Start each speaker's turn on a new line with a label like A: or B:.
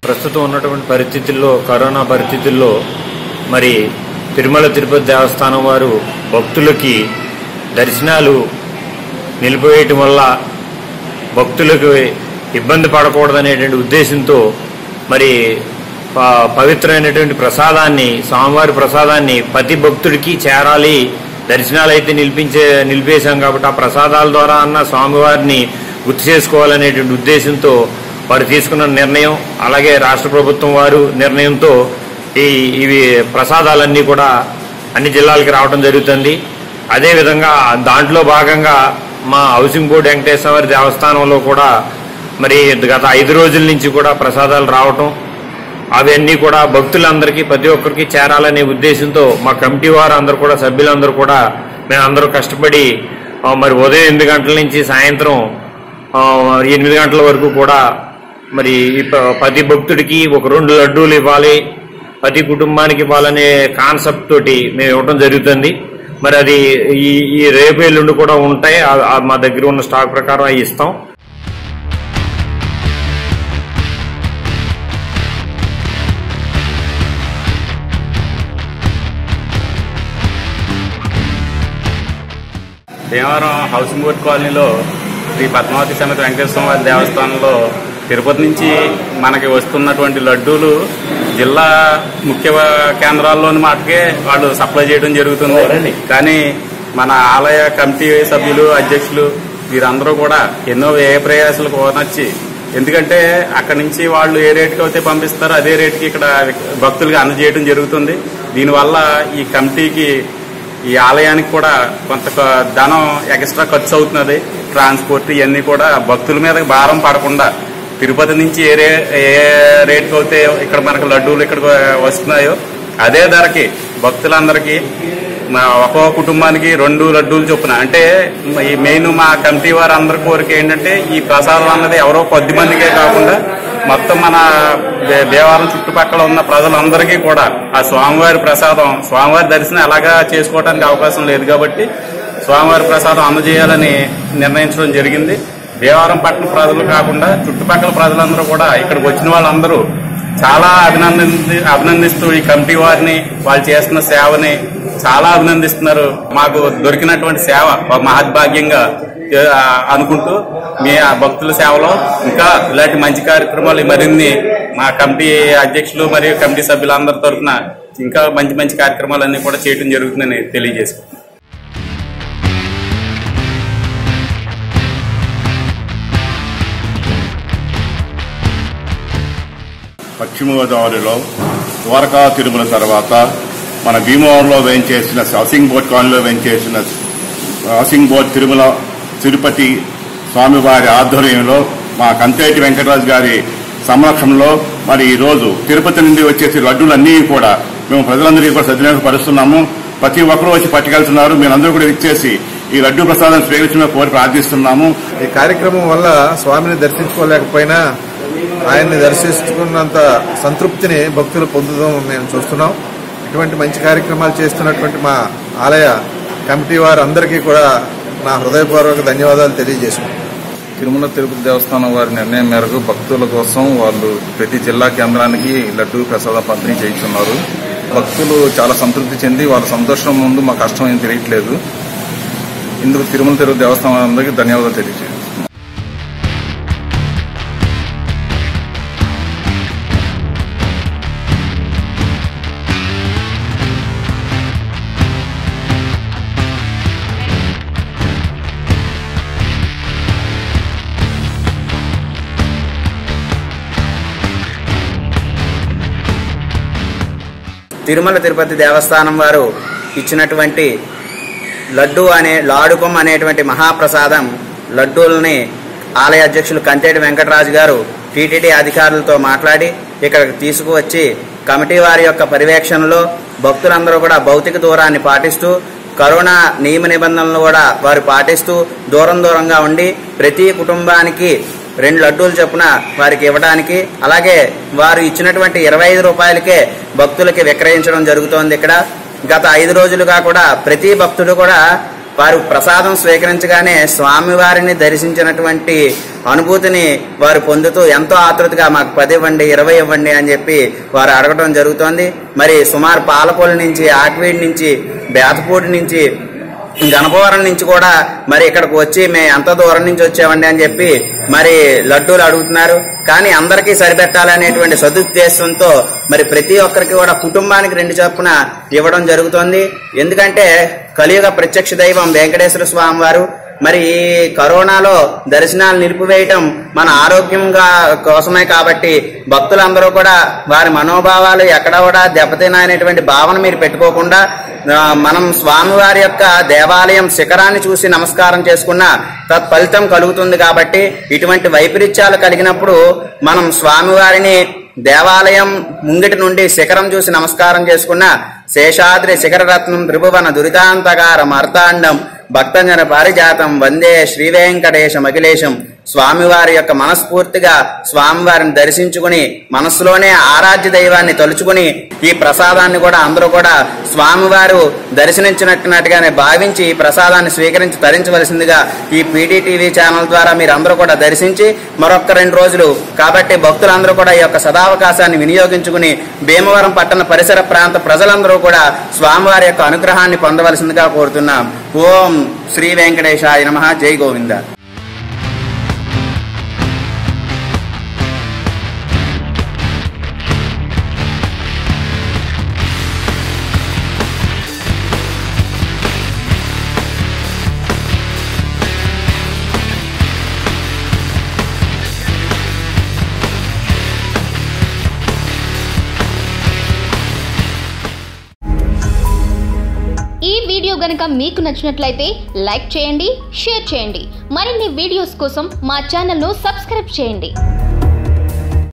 A: ప్రస్తుతం ఉన్నటువంటి పరిస్థితుల్లో కరోనా పరిస్థితుల్లో మరి తిరుమల తిరుపతి దేవస్థానం వారు భక్తులకి దర్శనాలు నిలిపివేయటం వల్ల భక్తులకు ఇబ్బంది పడకూడదనేటువంటి ఉద్దేశంతో మరి ప- పవిత్రమైనటువంటి ప్రసాదాన్ని స్వామివారి ప్రసాదాన్ని ప్రతి భక్తుడికి చేరాలి దర్శనాలు అయితే నిలిపించే నిలిపేశాం కాబట్టి ఆ ప్రసాదాల ద్వారా అన్న స్వామివారిని గుర్తు చేసుకోవాలనేటువంటి ఉద్దేశంతో వారు తీసుకున్న నిర్ణయం అలాగే రాష్ట్ర ప్రభుత్వం వారు నిర్ణయంతో ఈ ఇవి ప్రసాదాలన్నీ కూడా అన్ని జిల్లాలకి రావడం జరుగుతుంది అదేవిధంగా దాంట్లో భాగంగా మా హౌసింగ్ బోర్డు వెంకటేశ్వర దేవస్థానంలో కూడా మరి గత ఐదు రోజుల నుంచి కూడా ప్రసాదాలు రావటం అవన్నీ కూడా భక్తులందరికీ ప్రతి ఒక్కరికి చేరాలనే ఉద్దేశంతో మా కమిటీ వారు అందరూ కూడా సభ్యులందరూ కూడా మేమందరూ కష్టపడి ఆ, మరి ఉదయం ఎనిమిది గంటల నుంచి సాయంత్రం ఆ, ఎనిమిది గంటల వరకు కూడా మరి ఈ ప- ప్రతి భక్తుడికి ఒక రెండు లడ్డూలు ఇవ్వాలి ప్రతి కుటుంబానికి ఇవ్వాలనే కాన్సెప్ట్ తోటి మేము ఇవ్వడం జరుగుతుంది మరి అది ఈ ఈ రేపు ఎల్లుండి కూడా ఉంటాయి ఆ- ఆ మా దగ్గర ఉన్న స్టాక్ ప్రకారం అవి ఇస్తాం
B: భీమవరం హౌసింగ్ బోర్డ్ కాలనీలో శ్రీ పద్మావతి సమేత వెంకటేశ్వర వారి దేవస్థానంలో తిరుపతి నుంచి మనకి వస్తున్నటువంటి లడ్డూలు జిల్లా ముఖ్య కేంద్రాల్లోని మాటకే వాళ్ళు సప్లై చేయడం జరుగుతుంది కానీ మన ఆలయ కమిటీ సభ్యులు అధ్యక్షులు వీరందరూ కూడా ఎన్నో వ్యయ ప్రయాసాలు కోనొచ్చి ఎందుకంటే అక్కడి నుంచి వాళ్ళు ఏ రేటుకి అయితే పంపిస్తారో అదే రేటుకి ఇక్కడ భక్తులుగా అందజేయడం జరుగుతుంది దీనివల్ల ఈ కమిటీకి ఈ ఆలయానికి కూడా కొంత క- ధనం ఎక్స్ట్రా ఖర్చు అవుతున్నది ట్రాన్స్పోర్ట్ ఇవన్నీ కూడా భక్తుల మీద భారం పడకుండా తిరుపతి నుంచి ఏ రే ఏ రేటుకి అయితే ఇక్కడ మనకు లడ్డూలు ఇక్కడ వస్తున్నాయో అదే ధరకి భక్తులందరికీ మా ఒక్కో కుటుంబానికి రెండు లడ్డూలు చొప్పున అంటే ఈ మెయిన్ మా కమిటీ వారు అందరి కోరిక ఏంటంటే ఈ ప్రసాదం అన్నది ఎవరో కొద్ది మందికే కాకుండా మొత్తం మన దే- దేవాలయం చుట్టుపక్కల ఉన్న ప్రజలందరికీ కూడా ఆ స్వామివారి ప్రసాదం స్వామివారి దర్శనం ఎలాగా చేసుకోవడానికి అవకాశం లేదు కాబట్టి స్వామివారి ప్రసాదం అందజేయాలని నిర్ణయించడం జరిగింది దేవాలయం పట్టణ ప్రజలు కాకుండా చుట్టుపక్కల ప్రజలందరూ కూడా ఇక్కడికి వచ్చిన వాళ్ళందరూ చాలా అభినంది అభినందిస్తూ ఈ కమిటీ వారిని వాళ్ళు చేస్తున్న సేవని చాలా అభినందిస్తున్నారు మాకు దొరికినటువంటి సేవ ఒక మహద్భాగ్యంగా ఆ, అనుకుంటూ మీ ఆ భక్తుల సేవలో ఇంకా ఇలాంటి మంచి కార్యక్రమాలు మరిన్ని మా కమిటీ అధ్యక్షులు మరియు కమిటీ సభ్యులందరి తరఫున ఇంకా మంచి మంచి కార్యక్రమాలన్నీ కూడా చేయడం జరుగుతుందని తెలియజేసుకుంటున్నాను
C: పశ్చిమ గోదావరిలో ద్వారకా తిరుమల తర్వాత మన భీమవరంలో వేయించేసిన హౌసింగ్ బోర్డ్ కాలనీలో వేయించేసిన హౌసింగ్ బోర్డ్ తిరుమల తిరుపతి స్వామివారి ఆధ్వర్యంలో మా కంతేటి వెంకటరాజు గారి సమక్షంలో మరి ఈ రోజు తిరుపతి నుండి వచ్చేసి లడ్డూలన్నీ కూడా మేము ప్రజలందరికీ కూడా సద్వినియోగపరుస్తున్నాము ప్రతి ఒక్కరూ వచ్చి పట్టుకెళ్తున్నారు మీరందరూ కూడా ఇచ్చేసి ఈ లడ్డూ ప్రసాదం స్వీకరించిన కోరి ప్రార్థిస్తున్నాము
D: ఈ కార్యక్రమం వల్ల స్వామిని దర్శించుకోలేకపోయినా ఆయన్ని దర్శించుకున్నంత సంతృప్తిని భక్తులు పొందడం మేము చూస్తున్నాం ఇటువంటి మంచి కార్యక్రమాలు చేస్తున్నటువంటి మా ఆలయ కమిటీ వారు అందరికీ కూడా నా హృదయపూర్వక ధన్యవాదాలు తెలియజేసుకుంటున్నాను
E: తిరుమల తిరుపతి దేవస్థానం వారి నిర్ణయం మేరకు భక్తుల కోసం వాళ్ళు ప్రతి జిల్లా కేంద్రానికి లడ్డూ ప్రసాదం పంపిణీ చేయించున్నారు భక్తులు చాలా సంతృప్తి చెంది వాళ్ళ సంతోషం ముందు మా కష్టం ఏం తెలియట్లేదు ఇందుకు తిరుమల తిరుపతి దేవస్థానం అందరికీ ధన్యవాదాలు తెలియజేయండి
F: తిరుమల తిరుపతి దేవస్థానం వారు ఇచ్చినటువంటి లడ్డు అనే లాడుకం అనేటువంటి మహాప్రసాదం లడ్డూలని ఆలయ అధ్యక్షులు కంతేటి వెంకటరాజు గారు టీటీడీ అధికారులతో మాట్లాడి ఇక్కడికి తీసుకువచ్చి కమిటీ వారి యొక్క పర్యవేక్షణలో భక్తులందరూ కూడా భౌతిక దూరాన్ని పాటిస్తూ కరోనా నియమ నిబంధనలు కూడా వారు పాటిస్తూ దూరం దూరంగా ఉండి ప్రతి కుటుంబానికి రెండు లడ్డూలు చొప్పున వారికి ఇవ్వడానికి అలాగే వారు ఇచ్చినటువంటి ఇరవై ఐదు రూపాయలకే భక్తులకి విక్రయించడం జరుగుతోంది ఇక్కడ గత ఐదు రోజులుగా కూడా ప్రతి భక్తుడు కూడా వారు ప్రసాదం స్వీకరించగానే స్వామివారిని దర్శించినటువంటి అనుభూతిని వారు పొందుతూ ఎంతో ఆతృతగా మాకు పది ఇవ్వండి ఇరవై ఇవ్వండి అని చెప్పి వారు అడగడం జరుగుతోంది మరి సుమారు పాలపొల నుంచి ఆక్వీడ్ నుంచి బేతపూడి నుంచి గణపవరం నుంచి కూడా మరి ఇక్కడికి వచ్చి మేము ఎంత దూరం నుంచి వచ్చామండి అని చెప్పి మరి లడ్డూలు అడుగుతున్నారు కానీ అందరికీ సరిపెట్టాలనేటువంటి సదుద్దేశంతో మరి ప్రతి ఒక్కరికి కూడా కుటుంబానికి రెండు చొప్పున ఇవ్వడం జరుగుతోంది ఎందుకంటే కలియుగ ప్రత్యక్ష దైవం వెంకటేశ్వర స్వామి వారు మరి ఈ కరోనాలో దర్శనాలు నిలిపివేయటం మన ఆరోగ్యంగా కోసమే కాబట్టి భక్తులందరూ కూడా వారి మనోభావాలు ఎక్కడ కూడా దెబ్బతిననేటువంటి భావన మీరు పెట్టుకోకుండా ఆ, మనం స్వామివారి యొక్క దేవాలయం శిఖరాన్ని చూసి నమస్కారం చేసుకున్న తత్ఫలితం కలుగుతుంది కాబట్టి ఇటువంటి వైపరీత్యాలు కలిగినప్పుడు మనం స్వామివారిని దేవాలయం ముంగిటి నుండి శిఖరం చూసి నమస్కారం చేసుకున్న శేషాద్రి శిఖరరత్నం త్రిభువన దురితాంతకారం అర్థాండం భక్తజన పారిజాతం వందే శ్రీ వెంకటేశం అఖిలేశం స్వామివారి యొక్క మనస్ఫూర్తిగా స్వామివారిని దర్శించుకుని మనస్సులోనే ఆరాధ్య దైవాన్ని తలుచుకుని ఈ ప్రసాదాన్ని కూడా అందరూ కూడా స్వామివారు దర్శనించినట్టుగానే భావించి ఈ ప్రసాదాన్ని స్వీకరించి తరించవలసిందిగా ఈ పీటీటీవీ ఛానల్ ద్వారా మీరు అందరూ కూడా దర్శించి మరొక్క రెండు రోజులు కాబట్టి భక్తులందరూ కూడా ఈ యొక్క సదావకాశాన్ని వినియోగించుకుని భీమవరం పట్టణ పరిసర ప్రాంత ప్రజలందరూ కూడా స్వామివారి యొక్క అనుగ్రహాన్ని పొందవలసిందిగా కోరుతున్నాం ఓం శ్రీ వెంకటేశాయ నమ జై గోవింద
G: ఈ వీడియో గనుక మీకు నచ్చినట్లయితే లైక్ చేయండి షేర్ చేయండి మరిన్ని వీడియోస్ కోసం మా ఛానల్ను సబ్స్క్రైబ్ చేయండి